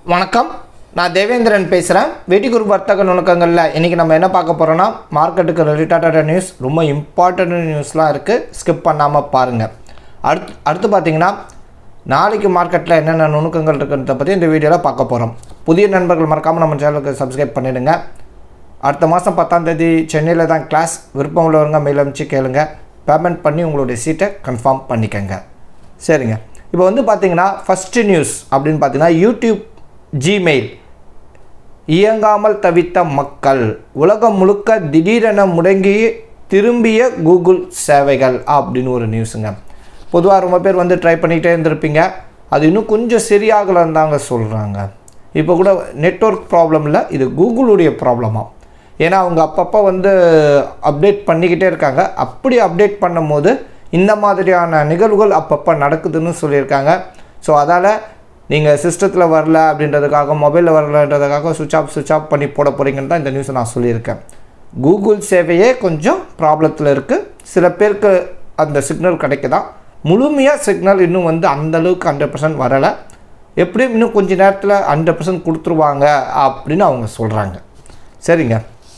வணக்கம் நான் தேவேந்திரன் பேசுகிறேன் வெட்டிக்குரு வர்த்தக நுணுக்கங்களில் இன்றைக்கி நம்ம என்ன பார்க்க போகிறோன்னா மார்க்கெட்டுக்கு ரிலேட்டடான நியூஸ் ரொம்ப இம்பார்ட்டன்ட் நியூஸ்லாம் இருக்குது ஸ்கிப் பண்ணாமல் பாருங்கள் அடுத்து அடுத்து பார்த்தீங்கன்னா நாளைக்கு மார்க்கெட்டில் என்னென்ன நுணுக்கங்கள் இருக்குன்றத பற்றி இந்த வீடியோவில் பார்க்க போகிறோம் புதிய நண்பர்கள் மறக்காமல் நம்ம சேனலுக்கு சப்ஸ்கிரைப் பண்ணிடுங்க அடுத்த மாதம் பத்தாம் தேதி சென்னையில் தான் கிளாஸ் விருப்பம் உள்ளவங்க மெயில் அனுப்பிச்சு கேளுங்க பேமெண்ட் பண்ணி உங்களுடைய சீட்டை கன்ஃபார்ம் பண்ணிக்கங்க சரிங்க இப்போ வந்து பார்த்தீங்கன்னா ஃபஸ்ட்டு நியூஸ் அப்படின்னு பார்த்தீங்கன்னா யூடியூப் ஜிமெயில் இயங்காமல் தவித்த மக்கள் உலகம் முழுக்க திடீரென முடங்கி திரும்பிய கூகுள் சேவைகள் அப்படின்னு ஒரு நியூஸுங்க பொதுவாக ரொம்ப பேர் வந்து ட்ரை பண்ணிகிட்டே இருந்திருப்பீங்க அது இன்னும் கொஞ்சம் சரியாகலன்னு தாங்க சொல்கிறாங்க இப்போ கூட நெட்ஒர்க் ப்ராப்ளம் இல்லை இது கூகுளுடைய ப்ராப்ளமாக ஏன்னா அவங்க அப்பப்போ வந்து அப்டேட் பண்ணிக்கிட்டே இருக்காங்க அப்படி அப்டேட் பண்ணும்போது இந்த மாதிரியான நிகழ்வுகள் அப்பப்போ நடக்குதுன்னு சொல்லியிருக்காங்க ஸோ அதால் நீங்கள் சிஸ்டத்தில் வரல அப்படின்றதுக்காக மொபைலில் வரலன்றதுக்காக சுவிச் ஆஃப் சுவிச் ஆஃப் பண்ணி போட போகிறீங்கன்னு தான் இந்த நியூஸை நான் சொல்லியிருக்கேன் கூகுள் சேவையே கொஞ்சம் ப்ராப்ளத்தில் இருக்குது சில பேருக்கு அந்த சிக்னல் கிடைக்குதான் முழுமையாக சிக்னல் இன்னும் வந்து அந்தளவுக்கு ஹண்ட்ரட் பர்சன்ட் வரலை எப்படியும் இன்னும் கொஞ்ச நேரத்தில் ஹண்ட்ரட் பர்சன்ட் கொடுத்துருவாங்க அப்படின்னு அவங்க சொல்கிறாங்க சரிங்க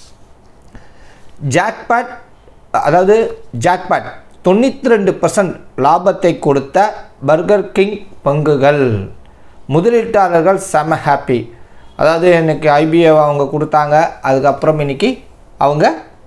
ஜாக்பேட் அதாவது ஜாக்பேட் தொண்ணூற்றி ரெண்டு பர்சன்ட் லாபத்தை கொடுத்த பர்கர் கிங் பங்குகள் முதலீட்டாளர்கள் செம ஹாப்பி அதாவது எனக்கு ஐபிஏ அவங்க கொடுத்தாங்க அதுக்கப்புறம் இன்னைக்கு அவங்க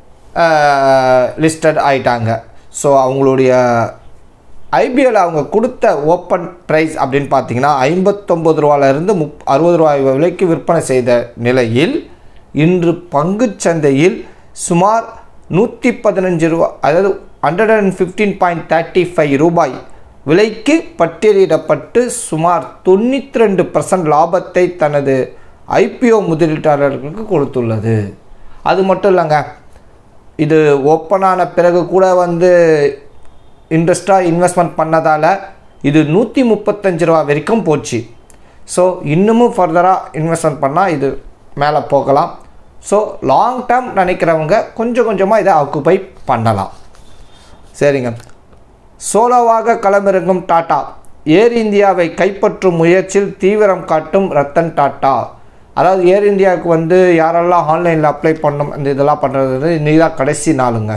லிஸ்டட் ஆயிட்டாங்க ஸோ அவங்களுடைய ஐபிஎல் அவங்க கொடுத்த ஓப்பன் ப்ரைஸ் அப்படின்னு பார்த்தீங்கன்னா ஐம்பத்தொம்பது ரூபாயிலிருந்து முப் அறுபது ரூபாய் விலைக்கு விற்பனை செய்த நிலையில் இன்று பங்குச் சந்தையில் சுமார் நூற்றி பதினஞ்சு ரூபா அதாவது hundred and fifteen point thirty five ரூபாய் விலைக்கு பட்டியலிடப்பட்டு சுமார் தொண்ணூற்றி ரெண்டு பர்சன்ட் லாபத்தை தனது ஐபிஓ முதலீட்டாளர்களுக்கு கொடுத்துள்ளது அது மட்டும் இல்லைங்க இது ஓப்பனான பிறகு கூட வந்து இன்ட்ரெஸ்ட்டாக இன்வெஸ்ட்மெண்ட் பண்ணதால் இது நூற்றி முப்பத்தஞ்சு ரூபா வரைக்கும் போச்சு ஸோ இன்னமும் ஃபர்தராக இன்வெஸ்ட்மெண்ட் பண்ணால் இது மேலே போகலாம் ஸோ லாங் டேர்ம் நினைக்கிறவங்க கொஞ்சம் கொஞ்சமாக இதை ஆக்குப்பை பண்ணலாம் சரிங்க சோலோவாக களமிறங்கும் டாட்டா ஏர் இந்தியாவை கைப்பற்றும் முயற்சியில் தீவிரம் காட்டும் ரத்தன் டாட்டா அதாவது ஏர் இந்தியாவுக்கு வந்து யாரெல்லாம் ஆன்லைனில் அப்ளை பண்ணணும் அந்த இதெல்லாம் பண்ணுறது இன்னைக்கு தான் கடைசி நாளுங்க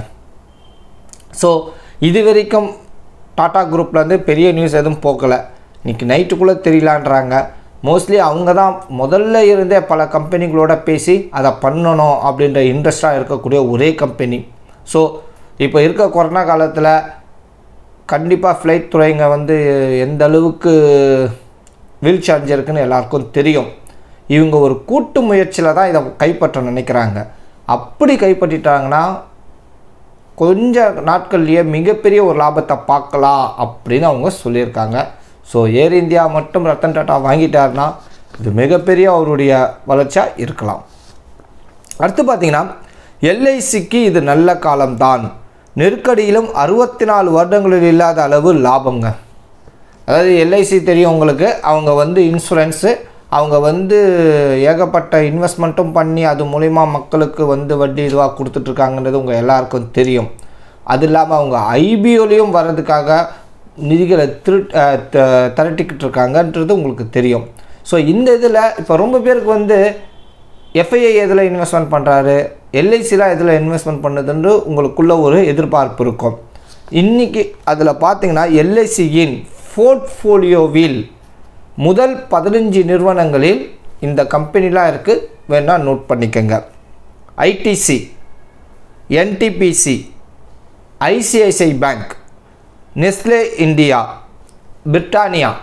ஸோ இது வரைக்கும் டாட்டா குரூப்லேருந்து பெரிய நியூஸ் எதுவும் போக்கலை இன்றைக்கி நைட்டுக்குள்ளே தெரியலான்றாங்க மோஸ்ட்லி அவங்க தான் முதல்ல இருந்தே பல கம்பெனிகளோட பேசி அதை பண்ணணும் அப்படின்ற இன்ட்ரெஸ்டாக இருக்கக்கூடிய ஒரே கம்பெனி ஸோ இப்போ இருக்க கொரோனா காலத்தில் கண்டிப்பாக ஃப்ளைட் துறைங்க வந்து எந்த அளவுக்கு வீழ்ச்சி அடைஞ்சிருக்குன்னு எல்லாருக்கும் தெரியும் இவங்க ஒரு கூட்டு முயற்சியில் தான் இதை கைப்பற்ற நினைக்கிறாங்க அப்படி கைப்பற்றிட்டாங்கன்னா கொஞ்ச நாட்கள்லேயே மிகப்பெரிய ஒரு லாபத்தை பார்க்கலாம் அப்படின்னு அவங்க சொல்லியிருக்காங்க ஸோ ஏர் இந்தியா மட்டும் ரத்தன் டாட்டா வாங்கிட்டாருன்னா இது மிகப்பெரிய அவருடைய வளர்ச்சியாக இருக்கலாம் அடுத்து பார்த்தீங்கன்னா எல்ஐசிக்கு இது நல்ல காலம்தான் நெருக்கடியிலும் அறுபத்தி நாலு வருடங்களில் இல்லாத அளவு லாபங்க அதாவது எல்ஐசி தெரியும் உங்களுக்கு அவங்க வந்து இன்சூரன்ஸு அவங்க வந்து ஏகப்பட்ட இன்வெஸ்ட்மெண்ட்டும் பண்ணி அது மூலிமா மக்களுக்கு வந்து வட்டி இதுவாக கொடுத்துட்ருக்காங்கன்றது உங்கள் எல்லாருக்கும் தெரியும் அது இல்லாமல் அவங்க ஐபிஓலையும் வர்றதுக்காக நிதிகளை திரு திரட்டிக்கிட்டு இருக்காங்கன்றது உங்களுக்கு தெரியும் ஸோ இந்த இதில் இப்போ ரொம்ப பேருக்கு வந்து எஃப்ஐஐ எதில் இன்வெஸ்ட்மெண்ட் பண்ணுறாரு எல்ஐசிலாம் எதில் இன்வெஸ்ட்மெண்ட் பண்ணுதுன்று உங்களுக்குள்ள ஒரு எதிர்பார்ப்பு இருக்கும் இன்றைக்கி அதில் பார்த்தீங்கன்னா எல்ஐசியின் போர்ட்ஃபோலியோவில் முதல் பதினஞ்சு நிறுவனங்களில் இந்த கம்பெனிலாம் இருக்குது வேணால் நோட் பண்ணிக்கோங்க ITC NTPC ICICI bank Nestle India Britannia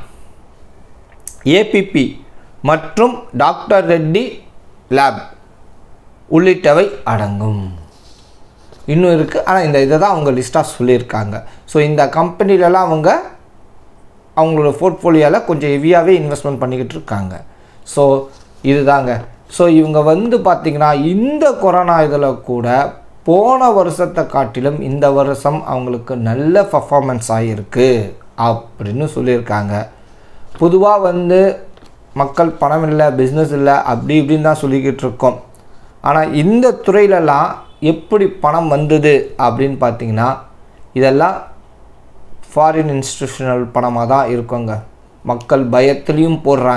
ABB மற்றும் டாக்டர் ரெட்டி லேப் உள்ளிட்டவை அடங்கும் இன்னும் இருக்குது ஆனால் இந்த இதை தான் அவங்க லிஸ்ட்டாக சொல்லியிருக்காங்க ஸோ இந்த கம்பெனிலலாம் அவங்க அவங்களோட போர்ட்ஃபோலியோவில் கொஞ்சம் ஹெவியாகவே இன்வெஸ்ட்மெண்ட் பண்ணிக்கிட்டு இருக்காங்க ஸோ இதுதாங்க ஸோ இவங்க வந்து பார்த்திங்கன்னா இந்த கொரோனா இதில் கூட போன வருஷத்தை காட்டிலும் இந்த வருஷம் அவங்களுக்கு நல்ல பர்ஃபார்மன்ஸ் ஆகிருக்கு அப்படின்னு சொல்லியிருக்காங்க பொதுவாக வந்து மக்கள் பணம் இல்லை பிஸ்னஸ் இல்லை அப்படி இப்படின்னு தான் சொல்லிக்கிட்டு இருக்கோம் ஆனால் இந்த துறையிலலாம் எப்படி பணம் வந்தது அப்படின்னு பார்த்தீங்கன்னா இதெல்லாம் ஃபாரின் இன்ஸ்டியூஷனல் பணமாக தான் இருக்குங்க மக்கள் பயத்துலேயும் போடுறாங்க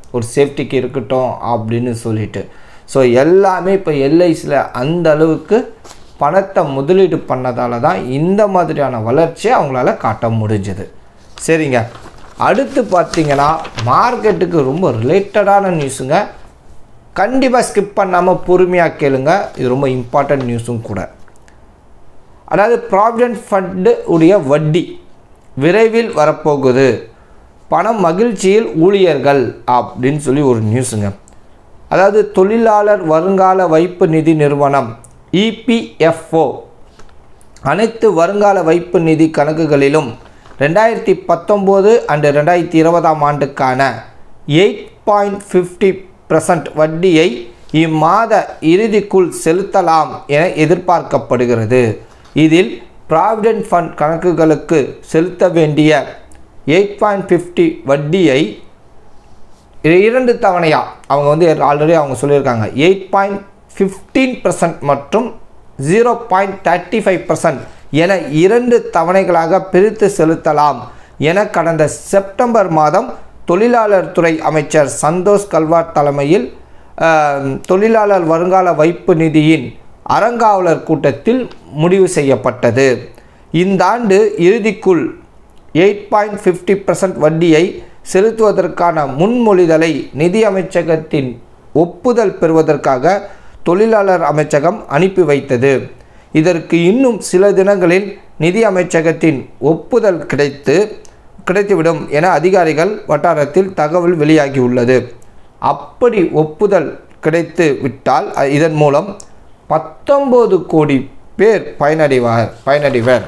ஒரு சேஃப்டிக்கு இருக்கட்டும் அப்படின்னு சொல்லிட்டு ஸோ எல்லாமே இப்போ எல்ஐசியில் அந்த அளவுக்கு பணத்தை முதலீடு பண்ணதால தான் இந்த மாதிரியான வளர்ச்சியை அவங்களால காட்ட முடிஞ்சது சரிங்க அடுத்து பார்த்தீங்கன்னா மார்க்கெட்டுக்கு ரொம்ப ரிலேட்டடான நியூஸுங்க கண்டிப்பாக ஸ்கிப் பண்ணாமல் பொறுமையாக கேளுங்க இது ரொம்ப இம்பார்ட்டன்ட் நியூஸும் கூட அதாவது ப்ராவிடென்ட் ஃபண்டு உடைய வட்டி விரைவில் வரப்போகுது பணம் மகிழ்ச்சியில் ஊழியர்கள் அப்படின்னு சொல்லி ஒரு நியூஸுங்க அதாவது தொழிலாளர் வருங்கால வைப்பு நிதி நிறுவனம் இபிஎஃப்ஓ அனைத்து வருங்கால வைப்பு நிதி கணக்குகளிலும் ரெண்டாயிரத்தி பத்தொம்போது அண்டு ரெண்டாயிரத்தி இருபதாம் ஆண்டுக்கான எயிட் பாயிண்ட் ஃபிஃப்டி பர்சன்ட் வட்டியை இம்மாத இறுதிக்குள் செலுத்தலாம் என எதிர்பார்க்கப்படுகிறது இதில் ப்ராவிடென்ட் ஃபண்ட் கணக்குகளுக்கு செலுத்த வேண்டிய எயிட் பாயிண்ட் ஃபிஃப்டி வட்டியை இது இரண்டு தவணையா அவங்க வந்து ஆல்ரெடி அவங்க சொல்லியிருக்காங்க எயிட் பாயிண்ட் ஃபிஃப்டீன் பர்சன்ட் மற்றும் zero point thirty five percent என இரண்டு தவணைகளாக பிரித்து செலுத்தலாம் என கடந்த செப்டம்பர் மாதம் தொழிலாளர் துறை அமைச்சர் சந்தோஷ் கல்வார் தலைமையில் அஹ், தொழிலாளர் வருங்கால வைப்பு நிதியின் அறங்காவலர் கூட்டத்தில் முடிவு செய்யப்பட்டது இந்த ஆண்டு இறுதிக்குள் எயிட் பாயிண்ட் ஃபிஃப்டி பர்சன்ட் வட்டியை செலுத்துவதற்கான முன்மொழிதலை நிதி அமைச்சகத்தின் ஒப்புதல் பெறுவதற்காக தொழிலாளர் அமைச்சகம் அனுப்பி வைத்தது இதற்கு இன்னும் சில தினங்களில் நிதி அமைச்சகத்தின் ஒப்புதல் கிடைத்து கிடைத்துவிடும் என அதிகாரிகள் வட்டாரத்தில் தகவல் வெளியாகியுள்ளது அப்படி ஒப்புதல் கிடைத்து விட்டால் அ- இதன் மூலம் பத்தொன்பது கோடி பேர் பயனடைவார் பயனடைவர்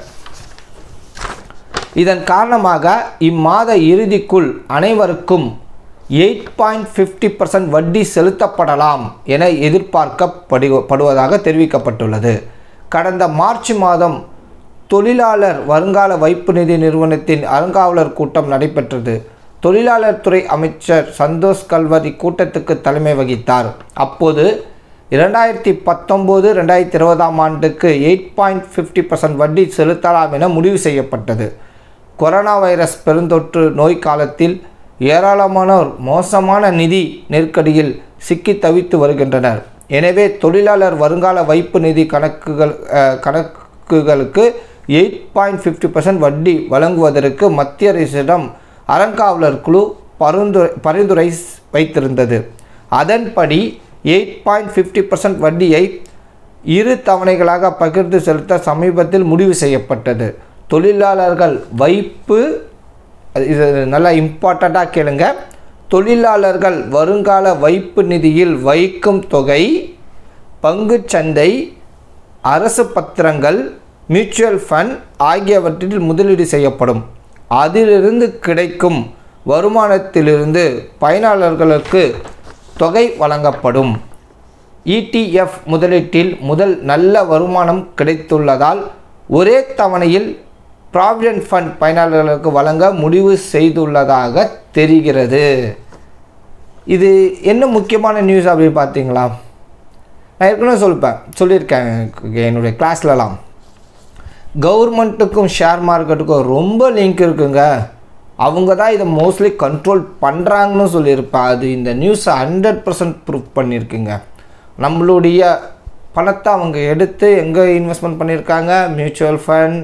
இதன் காரணமாக இம்மாத இறுதிக்குள் அனைவருக்கும் எயிட் பாயிண்ட் ஃபிஃப்டி பர்சன்ட் வட்டி செலுத்தப்படலாம் என எதிர்பார்க்கப்படு படுவதாக தெரிவிக்கப்பட்டுள்ளது கடந்த மார்ச் மாதம் தொழிலாளர் வருங்கால வைப்பு நிதி நிறுவனத்தின் அறங்காவலர் கூட்டம் நடைபெற்றது தொழிலாளர் துறை அமைச்சர் சந்தோஷ் கல்வர் இக்கூட்டத்துக்கு தலைமை வகித்தார் அப்போது இரண்டாயிரத்தி பத்தொம்போது ரெண்டாயிரத்தி இருபதாம் ஆண்டுக்கு எயிட் பாயிண்ட் ஃபிஃப்டி பர்சன்ட் வட்டி செலுத்தலாம் என முடிவு செய்யப்பட்டது கொரோனா வைரஸ் பெருந்தொற்று நோய் காலத்தில் ஏராளமானோர் மோசமான நிதி நெருக்கடியில் சிக்கி தவித்து வருகின்றனர் எனவே தொழிலாளர் வருங்கால வைப்பு நிதி கணக்குகள் அஹ், கணக்குகளுக்கு எயிட் பாயிண்ட் ஃபிஃப்டி பர்சன்ட் வட்டி வழங்குவதற்கு மத்திய அரசிடம் அறங்காவலர் குழு பரிந்துரை பரிந்துரை வைத்திருந்தது அதன்படி எயிட் பாயிண்ட் ஃபிஃப்டி பர்சன்ட் வட்டியை இரு தவணைகளாக பகிர்ந்து செலுத்த சமீபத்தில் முடிவு செய்யப்பட்டது தொழிலாளர்கள் வைப்பு இது நல்லா இம்பார்ட்டண்ட்டாக கேளுங்க தொழிலாளர்கள் வருங்கால வைப்பு நிதியில் வைக்கும் தொகை பங்குச்சந்தை அரசு பத்திரங்கள் மியூச்சுவல் ஃபண்ட் ஆகியவற்றில் முதலீடு செய்யப்படும் அதிலிருந்து கிடைக்கும் வருமானத்திலிருந்து பயனாளர்களுக்கு தொகை வழங்கப்படும் ETF முதலீட்டில் முதல் நல்ல வருமானம் கிடைத்துள்ளதால் ஒரே தவணையில் ப்ராவிடென்ட் ஃபண்ட் பயனாளர்களுக்கு வழங்க முடிவு செய்துள்ளதாக தெரிகிறது இது என்ன முக்கியமான நியூஸ் அப்படின்னு பார்த்தீங்களா நான் ஏற்கனவே சொல்லிப்பேன் சொல்லியிருக்கேன் என்னுடைய கிளாஸ்லலாம் கவர்மெண்ட்டுக்கும் ஷேர் மார்க்கெட்டுக்கும் ரொம்ப லிங்க் இருக்குங்க அவங்க தான் இதை மோஸ்ட்லி கண்ட்ரோல் பண்ணுறாங்கன்னு சொல்லியிருப்பேன் அது இந்த நியூஸை ஹண்ட்ரட் பர்சன்ட் ப்ரூவ் பண்ணியிருக்குங்க நம்மளுடைய பணத்தை அவங்க எடுத்து எங்கே இன்வெஸ்ட்மெண்ட் பண்ணியிருக்காங்க மியூச்சுவல் ஃபண்ட்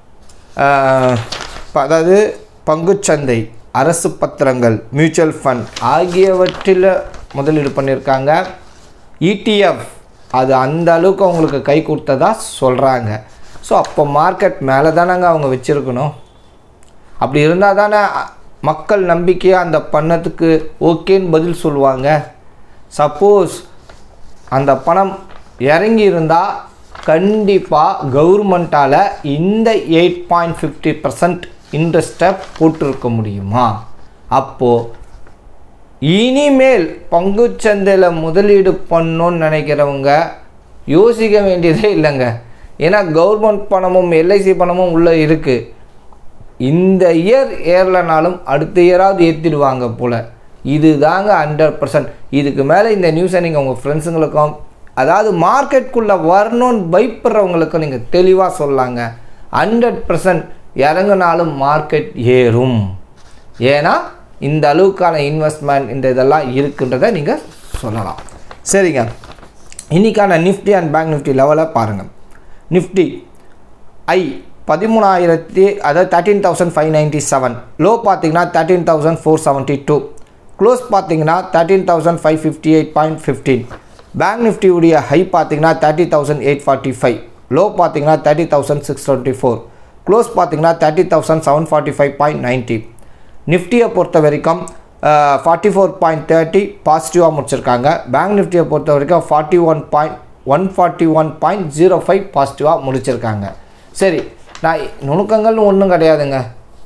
அதாவது பங்குச்சந்தை அரசு பத்திரங்கள் மியூச்சுவல் ஃபண்ட் ஆகியவற்றில் முதலீடு பண்ணியிருக்காங்க இடிஎஃப் அது அந்த அளவுக்கு அவங்களுக்கு கை கொடுத்ததா சொல்கிறாங்க ஸோ அப்போ மார்க்கெட் மேலே தானங்க அவங்க வச்சுருக்கணும் அப்படி இருந்தால் தானே அ- மக்கள் நம்பிக்கையாக அந்த பண்ணத்துக்கு ஓகேன்னு பதில் சொல்லுவாங்க சப்போஸ் அந்த பணம் இறங்கி இருந்தால் கண்டிப்பாக கவர்மெண்ட்டால் இந்த எயிட் பாயிண்ட் ஃபிஃப்டி பர்சன்ட் இன்ட்ரெஸ்ட்டை போட்டிருக்க முடியுமா அப்போது இனிமேல் பங்குச்சந்தையில் முதலீடு பண்ணணும்னு நினைக்கிறவங்க யோசிக்க வேண்டியதே இல்லைங்க ஏன்னா கவர்மெண்ட் பணமும் எல்ஐசி பணமும் உள்ளே இருக்குது இந்த இயர் ஏறலனாலும் அடுத்த இயராவது ஏற்றிடுவாங்க போல் இது தாங்க ஹண்ட்ரட் பர்சன்ட் இதுக்கு மேலே இந்த நியூஸை நீங்கள் உங்கள் ஃப்ரெண்ட்ஸுங்களுக்கும் அதாவது மார்க்கெட்டுக்குள்ளே வரணும்னு பயப்படுறவங்களுக்கும் நீங்கள் தெளிவாக சொல்லாங்க ஹண்ட்ரட் பர்சன்ட் இறங்குனாலும் மார்க்கெட் ஏறும் ஏன்னா இந்த அளவுக்கான இன்வெஸ்ட்மெண்ட் இந்த இதெல்லாம் இருக்குன்றதை நீங்கள் சொல்லலாம் சரிங்க இன்றைக்கான நிஃப்டி அண்ட் பேங்க் நிஃப்டி லெவலை பாருங்கள் நிஃப்டி ஐ பதிமூணாயிரத்தி அதாவது thirteen thousand five ninety seven low பார்த்தீங்கன்னா thirteen thousand four seventy two close பார்த்தீங்கன்னா thirteen thousand five fifty eight point fifteen bank நிஃப்டியுடைய ஹை பார்த்தீங்கன்னா thirty thousand eight forty five low பார்த்தீங்கன்னா thirty thousand six twenty four close பார்த்தீங்கன்னா thirty thousand seven forty five point ninety நிஃப்டியை பொறுத்த வரைக்கும் forty four point thirty பாசிட்டிவாக முடிச்சிருக்காங்க bank நிஃப்டியை பொறுத்த வரைக்கும் forty one point one forty one point zero five பாசிட்டிவாக முடிச்சிருக்காங்க சரி நான் நுணுக்கங்கள்னு ஒன்றும் கிடையாதுங்க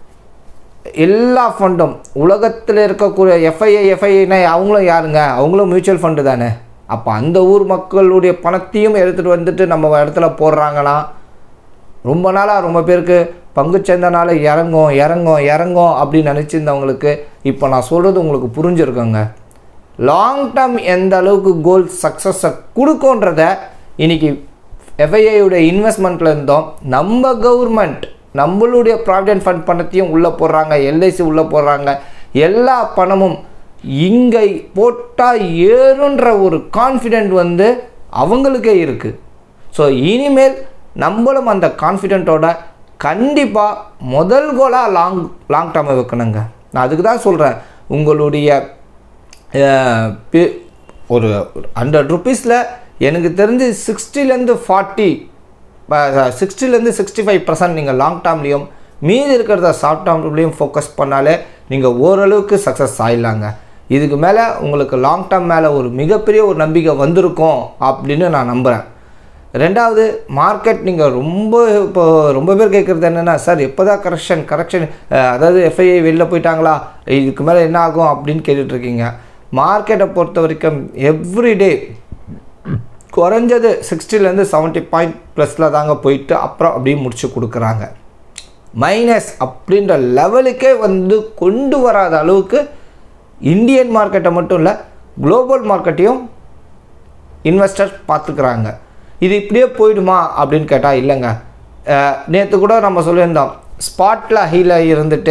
எல்லா ஃபண்டும் உலகத்தில் இருக்கக்கூடிய எஃப்ஐஐ எஃப்ஐஐனா அவங்களும் யாருங்க அவங்களும் மியூச்சுவல் ஃபண்டு தானே அப்போ அந்த ஊர் மக்களுடைய பணத்தையும் எடுத்துகிட்டு வந்துட்டு நம்ம இடத்துல போடுறாங்கன்னா ரொம்ப நாளாக ரொம்ப பேருக்கு பங்குச்சந்தைனால இறங்கும் இறங்கும் இறங்கும் அப்படின்னு நினச்சிருந்தவங்களுக்கு இப்போ நான் சொல்கிறது உங்களுக்கு புரிஞ்சிருக்கோங்க லாங் டேர்ம் எந்த அளவுக்கு கோல் சக்ஸஸை கொடுக்குன்றத இன்னைக்கு எஃப்ஐஐயுடைய இன்வெஸ்ட்மெண்ட்டில் இருந்தோம் நம்ம கவர்மெண்ட் நம்மளுடைய ப்ராவிடென்ட் ஃபண்ட் பணத்தையும் உள்ளே போடுறாங்க எல்ஐசி உள்ளே போடுறாங்க எல்லா பணமும் இங்கே போட்டால் ஏறுன்ற ஒரு கான்ஃபிடென்ட் வந்து அவங்களுக்கே இருக்குது ஸோ இனிமேல் நம்மளும் அந்த கான்ஃபிடென்ட்டோட கண்டிப்பாக முதல் கோலாக லாங் லாங் டேர்மை வைக்கணுங்க நான் அதுக்கு தான் சொல்கிறேன் உங்களுடைய அஹ், பி- ஒரு ஹண்ட்ரட் ருபீஸில் எனக்கு தெரிஞ்சு சிக்ஸ்டிலேருந்து ஃபார்ட்டி சிக்ஸ்டிலேருந்து சிக்ஸ்டி ஃபைவ் பர்சன்ட் நீங்கள் லாங் டேர்ம்லேயும் மீதி இருக்கிறத ஷார்ட் டேர்ம்லேயும் ஃபோக்கஸ் பண்ணாலே நீங்கள் ஓரளவுக்கு சக்ஸஸ் ஆயிடலாங்க இதுக்கு மேலே உங்களுக்கு லாங் டேர்ம் மேலே ஒரு மிகப்பெரிய ஒரு நம்பிக்கை வந்திருக்கும் அப்படின்னு நான் நம்புகிறேன் ரெண்டாவது மார்க்கெட் நீங்கள் ரொம்ப இப்போ ரொம்ப பேர் கேட்குறது என்னென்னா சார் எப்போ தான் கரெக்ஷன் கரெக்ஷன் அதாவது எஃப்ஐஐ வெளில போயிட்டாங்களா இதுக்கு மேலே என்ன ஆகும் அப்படின்னு கேட்டுட்ருக்கீங்க மார்க்கெட்டை பொறுத்த வரைக்கும் எவ்ரிடே குறைஞ்சது சிக்ஸ்டிலேருந்து செவன்ட்டி பாயிண்ட் ப்ளஸில் தாங்க போயிட்டு அப்புறம் அப்படியே முடிச்சு கொடுக்குறாங்க மைனஸ் அப்படின்ற லெவலுக்கே வந்து கொண்டு வராத அளவுக்கு இந்தியன் மார்க்கெட்டை மட்டும் இல்லை குளோபல் மார்க்கெட்டையும் இன்வெஸ்டர் பார்த்துக்கிறாங்க இது இப்படியே போயிடுமா அப்படின்னு கேட்டால் இல்லைங்க நேற்று கூட நம்ம சொல்லியிருந்தோம் ஸ்பாட்டில் ஹையில் இருந்துட்டு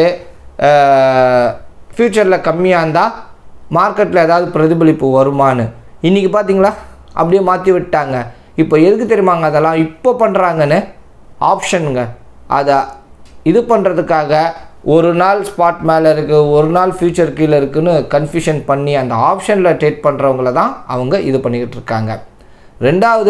ஃப்யூச்சரில் கம்மியாக இருந்தால் மார்க்கெட்டில் ஏதாவது பிரதிபலிப்பு வருமான்னு இன்றைக்கி பார்த்தீங்களா அப்படியே மாற்றி விட்டாங்க இப்போ எதுக்கு தெரியுமாங்க அதெல்லாம் இப்போ பண்ணுறாங்கன்னு ஆப்ஷனுங்க அதை இது பண்ணுறதுக்காக ஒரு நாள் ஸ்பாட் மேலே இருக்குது ஒரு நாள் ஃபியூச்சர் கீழே இருக்குன்னு கன்ஃபியூஷன் பண்ணி அந்த ஆப்ஷனில் ட்ரேட் பண்ணுறவங்கள தான் அவங்க இது பண்ணிக்கிட்டு இருக்காங்க ரெண்டாவது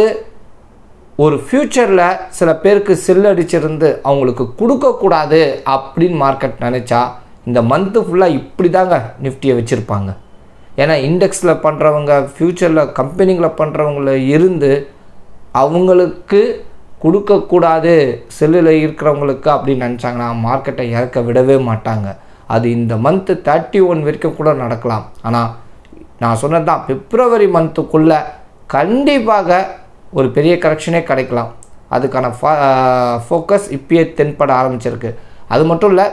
ஒரு ஃப்யூச்சரில் சில பேருக்கு செல் அடிச்சிருந்து அவங்களுக்கு கொடுக்கக்கூடாது அப்படின்னு மார்க்கெட் நினச்சா இந்த மந்த்து ஃபுல்லாக இப்படி தாங்க நிஃப்டியை வச்சுருப்பாங்க ஏன்னா இண்டெக்ஸில் பண்ணுறவங்க ஃப்யூச்சரில் கம்பெனிகளை பண்ணுறவங்கள இருந்து அவங்களுக்கு கொடுக்கக்கூடாது செல்லில் இருக்கிறவங்களுக்கு அப்படின்னு நினச்சாங்கன்னா மார்க்கெட்டை இறக்க விடவே மாட்டாங்க அது இந்த மந்த்து தேர்ட்டி ஒன் வரைக்கும் கூட நடக்கலாம் ஆனால் நான் சொன்னது தான் பிப்ரவரி மந்த்துக்குள்ளே கண்டிப்பாக ஒரு பெரிய கரெக்ஷனே கிடைக்கலாம் அதுக்கான ஃபோக்கஸ் இப்பயே தென்பட ஆரம்பிச்சிருக்கு அது மட்டும் இல்லை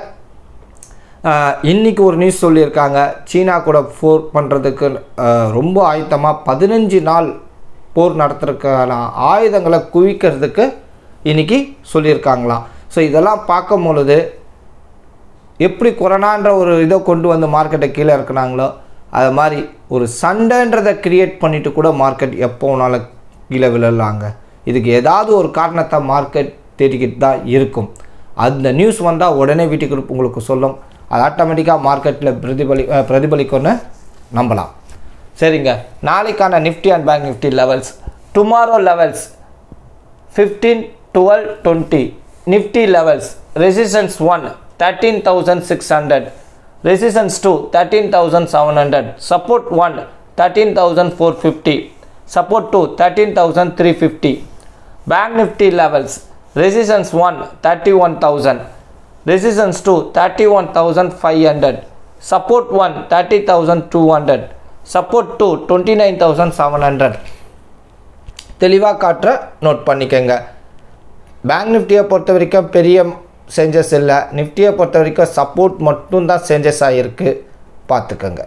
இன்றைக்கி ஒரு நியூஸ் சொல்லியிருக்காங்க சீனா கூட போர் பண்ணுறதுக்கு ரொம்ப ஆயத்தமாக பதினஞ்சு நாள் போர் நடத்துறதுக்கான ஆயுதங்களை குவிக்கிறதுக்கு இன்றைக்கி சொல்லியிருக்காங்களாம் ஸோ இதெல்லாம் பார்க்கும் பொழுது எப்படி கொரோனான்ற ஒரு இதை கொண்டு வந்து மார்க்கெட்டை கீழே இறக்குனாங்களோ அது மாதிரி ஒரு சண்டைன்றதை கிரியேட் பண்ணிட்டு கூட மார்க்கெட் எப்போ வேணாலும் கீழே விழலாங்க இதுக்கு ஏதாவது ஒரு காரணத்தை மார்க்கெட் தேடிக்கிட்டு தான் இருக்கும் அந்த நியூஸ் வந்தால் உடனே வீட்டுக்கு உங்களுக்கு சொல்லும் அது ஆட்டோமேட்டிக்காக மார்க்கெட்டில் பிரதிபலி அஹ், பிரதிபலிக்கும்னு நம்பலாம் சரிங்க நாளைக்கான Nifty and bank Nifty levels tomorrow levels fifteen twelve twenty Nifty levels resistance one thirteen thousand six hundred resistance two thirteen thousand seven hundred support one thirteen thousand four fifty support two thirteen thousand three fifty bank Nifty levels resistance one thirty one thousand resistance two thirty one thousand five hundred support one thirty thousand two hundred support two twenty nine thousand seven hundred தெளிவாக காட்டுற note பண்ணிக்கோங்க bank நிஃப்டியை பொறுத்த வரைக்கும் பெரிய changes இல்லை நிஃப்டியை பொறுத்த வரைக்கும் சப்போர்ட் மட்டும்தான் சேஞ்சஸ் ஆகிருக்கு பார்த்துக்கோங்க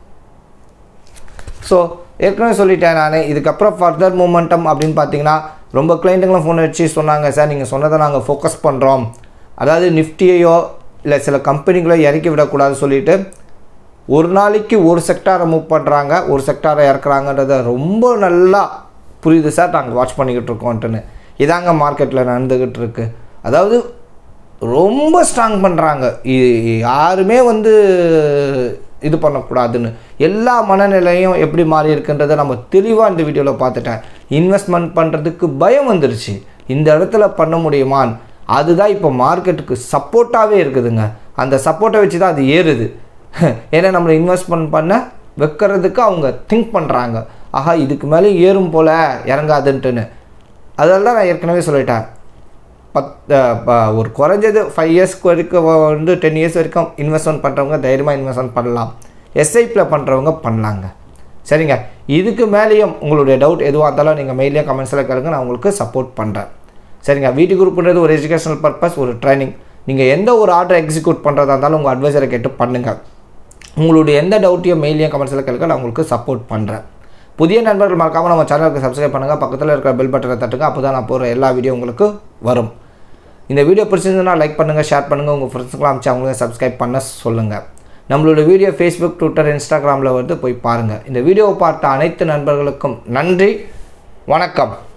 ஸோ ஏற்கனவே சொல்லிட்டேன் நான் இதுக்கப்புறம் ஃபர்தர் மூமெண்டம் அப்படின்னு பார்த்தீங்கன்னா ரொம்ப கிளைண்ட்டுங்களும் ஃபோன் வச்சு சொன்னாங்க சார் நீங்கள் சொன்னதை நாங்கள் ஃபோக்கஸ் பண்ணுறோம் அதாவது நிஃப்டியையோ இல்லை சில கம்பெனிகளோ இறக்கி விடக்கூடாதுன்னு சொல்லிட்டு ஒரு நாளைக்கு ஒரு செக்டாரை மூவ் பண்ணுறாங்க ஒரு செக்டாரை இறக்குறாங்கன்றத ரொம்ப நல்லா புரியுது சார் நாங்கள் வாட்ச் பண்ணிக்கிட்டு இருக்கோன்ட்டுன்னு இதாங்க மார்க்கெட்டில் நடந்துக்கிட்டு இருக்கு அதாவது ரொம்ப ஸ்ட்ராங் பண்ணுறாங்க யாருமே வந்து இது பண்ணக்கூடாதுன்னு எல்லா மனநிலையும் எப்படி மாறி இருக்குன்றதை நம்ம தெளிவாக இந்த வீடியோவில் பார்த்துட்டேன் இன்வெஸ்ட்மெண்ட் பண்ணுறதுக்கு பயம் வந்துருச்சு இந்த இடத்துல பண்ண முடியுமான் அதுதான் இப்போ மார்க்கெட்டுக்கு சப்போர்ட்டாகவே இருக்குதுங்க அந்த சப்போர்ட்டை வச்சு தான் அது ஏறுது ஏன்னா நம்மளை இன்வெஸ்ட்மெண்ட் பண்ண வைக்கிறதுக்கு அவங்க திங்க் பண்ணுறாங்க ஆஹா இதுக்கு மேலே ஏறும் போல் இறங்காதுன்ட்டுன்னு அதெல்லாம் தான் நான் ஏற்கனவே சொல்லிட்டேன் பத் அஹ் ப- ஒரு குறைஞ்சது ஃபைவ் இயர்ஸ்க்கு வரைக்கும் வ- வந்து டென் இயர்ஸ் வரைக்கும் இன்வெஸ்ட்மெண்ட் பண்ணுறவங்க தைரியமாக இன்வெஸ்ட்மெண்ட் பண்ணலாம் எஸ்ஐபியில் பண்ணுறவங்க பண்ணலாங்க சரிங்க இதுக்கு மேலேயும் உங்களுடைய டவுட் எதுவாக இருந்தாலும் நீங்கள் மெயிலே கமெண்ட்ஸில் கேளுங்க நான் உங்களுக்கு சப்போர்ட் பண்ணுறேன் சரிங்க வீட்டு குரூப்ன்றது ஒரு எஜுகேஷனல் பர்பஸ் ஒரு ட்ரைனிங் நீங்கள் எந்த ஒரு ஆர்டர் எக்ஸிக்யூட் பண்ணுறதா இருந்தாலும் உங்கள் அட்வைசரை கேட்டு பண்ணுங்கள் உங்களுடைய எந்த டவுட்டையும் மெயிலையும் கமெண்ட்ஸில் கேட்க நான் உங்களுக்கு சப்போர்ட் பண்ணுறேன் புதிய நண்பர்கள் மறக்காமல் நம்ம சேனலுக்கு சப்ஸ்கிரைப் பண்ணுங்கள் பக்கத்தில் இருக்கிற பெல் பட்டனை தட்டுங்க அப்போ தான் நான் போகிற எல்லா வீடியோ உங்களுக்கு வரும் இந்த வீடியோ பிடிச்சிருந்ததுன்னா லைக் பண்ணுங்கள் ஷேர் பண்ணுங்கள் உங்கள் ஃப்ரெண்ட்ஸுக்கெலாம் அமிச்சு அவங்களுக்கு சப்ஸ்கிரைப் பண்ண சொல்லுங்கள் நம்மளோட வீடியோ ஃபேஸ்புக் ட்விட்டர் இன்ஸ்டாகிராமில் வந்து போய் பாருங்கள் இந்த வீடியோவை பார்த்த அனைத்து நண்பர்களுக்கும் நன்றி வணக்கம்